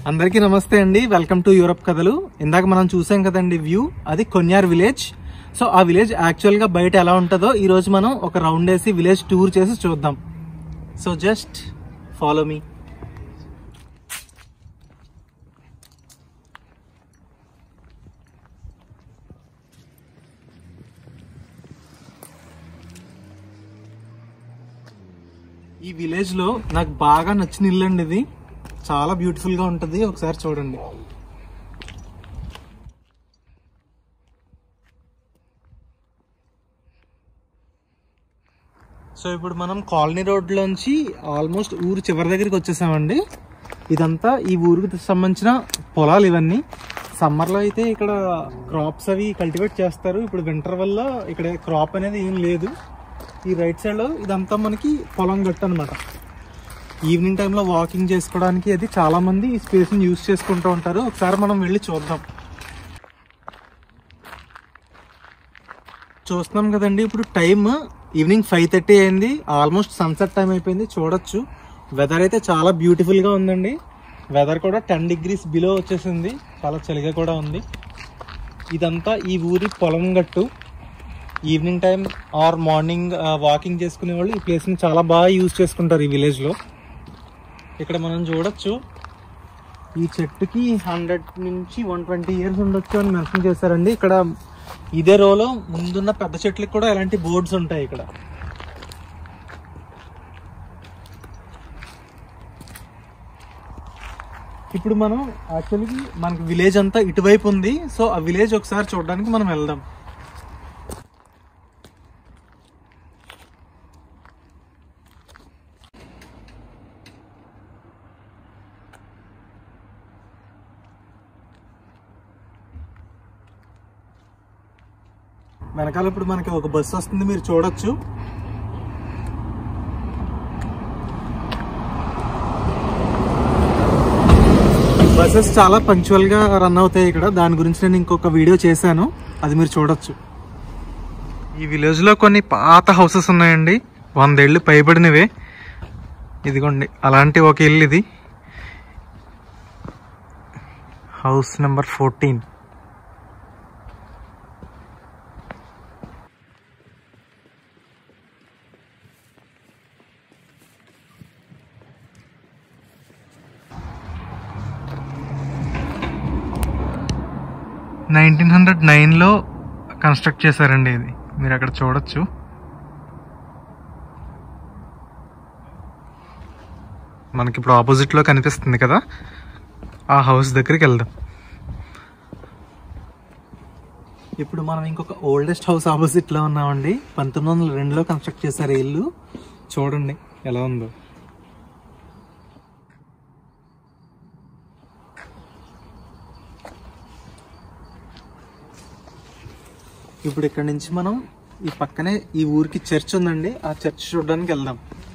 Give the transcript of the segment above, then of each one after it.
అందరికీ నమస్తే అండి వెల్కమ్ టు యూరప్ కథలు ఇందాక మనం చూసాం కదండి వ్యూ అది కొన్యార్ విలేజ్ సో ఆ విలేజ్ యాక్చువల్ గా బయట ఎలా ఉంటుందో ఈ రోజు మనం ఒక రౌండ్ వేసి విలేజ్ టూర్ చేసి చూద్దాం సో జస్ట్ ఫాలో మీ ఈ విలేజ్ లో నాకు బాగా నచ్చిన ఇల్లు అండి ఇది చాలా బ్యూటిఫుల్ గా ఉంటది ఒకసారి చూడండి సో ఇప్పుడు మనం కాలనీ రోడ్ లోంచి ఆల్మోస్ట్ ఊరు చివరి దగ్గరికి వచ్చేసామండి ఇదంతా ఈ ఊరికి సంబంధించిన పొలాలు ఇవన్నీ సమ్మర్ లో అయితే ఇక్కడ క్రాప్స్ అవి కల్టివేట్ చేస్తారు ఇప్పుడు వింటర్ వల్ల ఇక్కడ క్రాప్ అనేది ఏం లేదు ఈ రైట్ సైడ్ లో ఇదంతా మనకి పొలం గట్టు అనమాట ఈవినింగ్ టైంలో వాకింగ్ చేసుకోవడానికి అది చాలా మంది ఈ స్పేస్ ని యూజ్ చేసుకుంటూ ఉంటారు ఒకసారి మనం వెళ్ళి చూద్దాం చూస్తున్నాం కదండి ఇప్పుడు టైం ఈవినింగ్ ఫైవ్ థర్టీ అయింది ఆల్మోస్ట్ సన్సెట్ టైం అయిపోయింది చూడొచ్చు వెదర్ అయితే చాలా బ్యూటిఫుల్ గా ఉందండి వెదర్ కూడా టెన్ డిగ్రీస్ బిలో వచ్చేసింది చాలా చలిగా కూడా ఉంది ఇదంతా ఈ ఊరి పొలం గట్టు evening time or morning walking చేసుకునే వాళ్ళు ఈ ప్లేస్ని చాలా బాగా యూజ్ చేసుకుంటారు ఈ విలేజ్లో ఇక్కడ మనం చూడొచ్చు ఈ చెట్టుకి హండ్రెడ్ నుంచి వన్ ట్వంటీ ఇయర్స్ ఉండొచ్చు అని మెన్షన్ చేశారండి ఇక్కడ ఇదే రోలో ముందున్న పెద్ద చెట్లకి కూడా ఇలాంటి బోర్డ్స్ ఉంటాయి ఇక్కడ ఇప్పుడు మనం యాక్చువల్లీ మనకి విలేజ్ అంతా ఇటువైపు ఉంది సో ఆ విలేజ్ ఒకసారి చూడడానికి మనం వెళ్దాం వెనకాల ఇప్పుడు మనకి ఒక బస్సు వస్తుంది మీరు చూడొచ్చు బస్సెస్ చాలా పంక్చువల్ గా రన్ అవుతాయి ఇక్కడ దాని గురించి నేను ఇంకొక వీడియో చేశాను అది మీరు చూడొచ్చు ఈ విలేజ్ లో కొన్ని పాత హౌసెస్ ఉన్నాయండి వందేళ్లు పైబడినవే ఇదిగోండి అలాంటి ఒక ఇల్లు ఇది house number fourteen nineteen hundred నైన్లో కన్స్ట్రక్ట్ చేశారండి ఇది మీరు అక్కడ చూడొచ్చు మనకి ఇప్పుడు ఆపోజిట్లో కనిపిస్తుంది కదా ఆ హౌస్ దగ్గరికి వెళ్దాం ఇప్పుడు మనం ఇంకొక ఓల్డెస్ట్ హౌస్ ఆపోజిట్లో ఉన్నామండి పంతొమ్మిది వందల రెండులో కన్స్ట్రక్ట్ చేశారు ఈ ఇల్లు చూడండి ఎలా ఉందో ఇప్పుడు ఇక్కడ నుంచి మనం ఈ పక్కనే ఈ ఊరికి చర్చ్ ఉందండి ఆ చర్చ్ చూడడానికి వెళ్దాం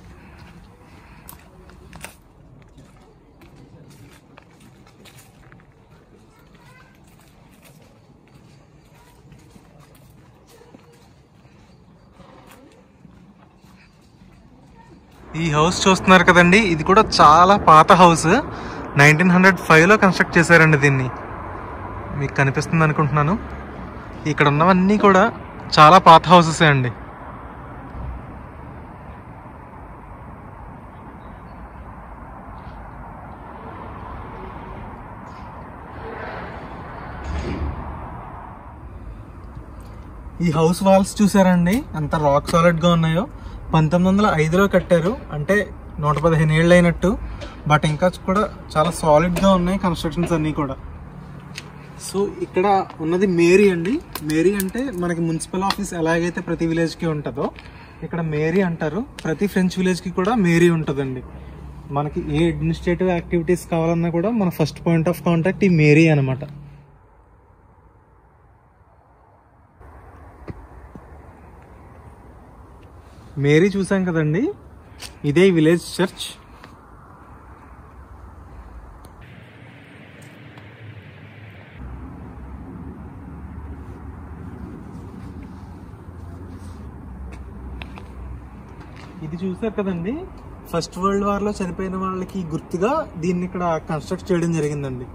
ఈ హౌస్ చూస్తున్నారు కదండి ఇది కూడా చాలా పాత హౌస్ నైన్టీన్ హండ్రెడ్ ఫైవ్లో కన్స్ట్రక్ట్ చేశారండి దీన్ని మీకు కనిపిస్తుంది అనుకుంటున్నాను ఇక్కడ ఉన్నవన్నీ కూడా చాలా పాత హౌసెస్ అండి ఈ హౌస్ వాల్స్ చూసారండి ఎంత రాక్ సాలిడ్ గా ఉన్నాయో పంతొమ్మిది వందల ఐదులో కట్టారు అంటే నూట పదిహేను ఏళ్ళు అయినట్టు బట్ ఇంకా కూడా చాలా సాలిడ్ గా ఉన్నాయి కన్స్ట్రక్షన్స్ అన్నీ కూడా సో ఇక్కడ ఉన్నది మేరీ అండి మేరీ అంటే మనకి మున్సిపల్ ఆఫీస్ ఎలాగైతే ప్రతి విలేజ్కి ఉంటుందో ఇక్కడ మేరీ అంటారు ప్రతి ఫ్రెంచ్ విలేజ్కి కూడా మేరీ ఉంటుందండి మనకి ఏ అడ్మినిస్ట్రేటివ్ యాక్టివిటీస్ కావాలన్నా కూడా మన ఫస్ట్ పాయింట్ ఆఫ్ కాంటాక్ట్ ఈ మేరీ అనమాట మేరీ చూసాం కదండి ఇదే విలేజ్ చర్చ్ ఇది చూసారు కదండి ఫస్ట్ వరల్డ్ వార్ లో చనిపోయిన వాళ్ళకి గుర్తుగా దీన్ని ఇక్కడ కన్స్ట్రక్ట్ చేయడం జరిగిందండి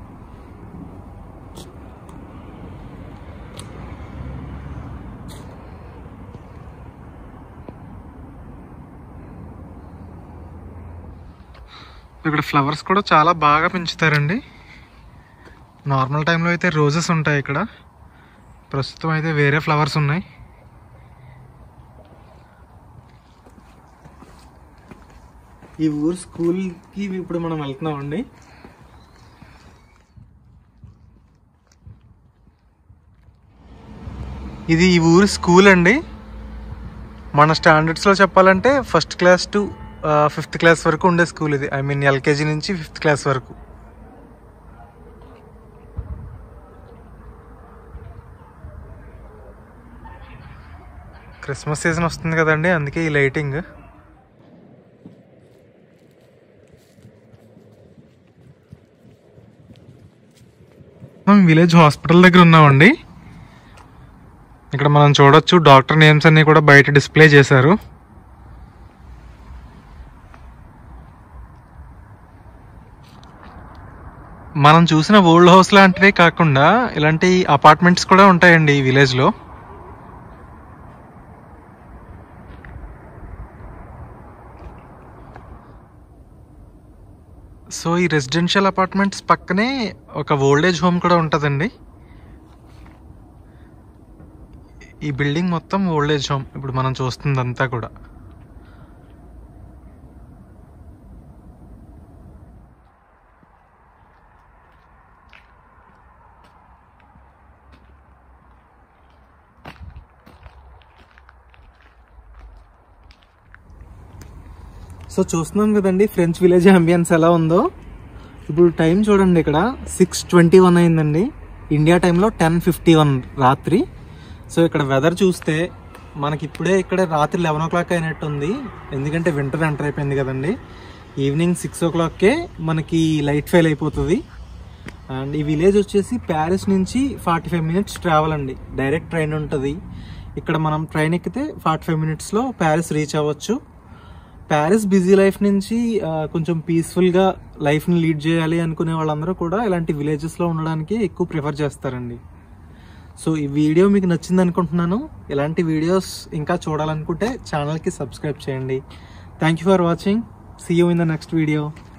ఇక్కడ ఫ్లవర్స్ కూడా చాలా బాగా పెంచుతారండి నార్మల్ టైంలో అయితే రోజెస్ ఉంటాయి ఇక్కడ ప్రస్తుతం అయితే వేరే ఫ్లవర్స్ ఉన్నాయి ఈ ఊరు స్కూల్కి ఇప్పుడు మనం వెళ్తున్నామండి ఇది ఈ ఊరు స్కూల్ అండి మన స్టాండర్డ్స్లో చెప్పాలంటే first class to fifth class వరకు ఉండే స్కూల్ ఇది ఐ మీన్ ఎల్కేజీ నుంచి ఫిఫ్త్ క్లాస్ వరకు క్రిస్మస్ సీజన్ వస్తుంది కదండి అందుకే ఈ లైటింగ్ మనం విలేజ్ హాస్పిటల్ దగ్గర ఉన్నామండి ఇక్కడ మనం చూడొచ్చు డాక్టర్ నేమ్స్ అన్ని కూడా బయట డిస్ప్లే చేశారు మనం చూసిన ఓల్డ్ హౌస్ లాంటివే కాకుండా ఇలాంటి అపార్ట్మెంట్స్ కూడా ఉంటాయండి ఈ విలేజ్ లో సో ఈ రెసిడెన్షియల్ అపార్ట్మెంట్స్ పక్కనే ఒక ఓల్డేజ్ హోమ్ కూడా ఉంటుందండి ఈ బిల్డింగ్ మొత్తం ఓల్డేజ్ హోమ్ ఇప్పుడు మనం చూస్తుందంతా కూడా సో చూస్తున్నాం కదండి ఫ్రెంచ్ విలేజ్ అంబియన్స్ ఎలా ఉందో ఇప్పుడు టైం చూడండి ఇక్కడ సిక్స్ ట్వంటీ వన్ అయిందండి ఇండియా టైంలో టెన్ ఫిఫ్టీ వన్ రాత్రి సో ఇక్కడ వెదర్ చూస్తే మనకి ఇప్పుడే ఇక్కడ రాత్రి లెవెన్ ఓ క్లాక్ అయినట్టుంది ఎందుకంటే వింటర్ ఎంటర్ అయిపోయింది కదండి ఈవినింగ్ సిక్స్ ఓ క్లాక్కే మనకి లైట్ ఫెయిల్ అయిపోతుంది అండ్ ఈ విలేజ్ వచ్చేసి ప్యారిస్ నుంచి ఫార్టీ ఫైవ్ మినిట్స్ ట్రావెల్ అండి డైరెక్ట్ ట్రైన్ ఉంటుంది ఇక్కడ మనం ట్రైన్ ఎక్కితే ఫార్టీ ఫైవ్ మినిట్స్లో ప్యారిస్ రీచ్ అవ్వచ్చు ప్యారిస్ బిజీ లైఫ్ నుంచి ఆ, కొంచెం పీస్ఫుల్గా లైఫ్ని లీడ్ చేయాలి అనుకునే వాళ్ళందరూ కూడా ఇలాంటి విలేజెస్లో ఉండడానికి ఎక్కువ ప్రిఫర్ చేస్తారండి సో ఈ వీడియో మీకు నచ్చింది అనుకుంటున్నాను ఇలాంటి వీడియోస్ ఇంకా చూడాలనుకుంటే ఛానల్కి సబ్స్క్రైబ్ చేయండి thank you for watching see you in the next video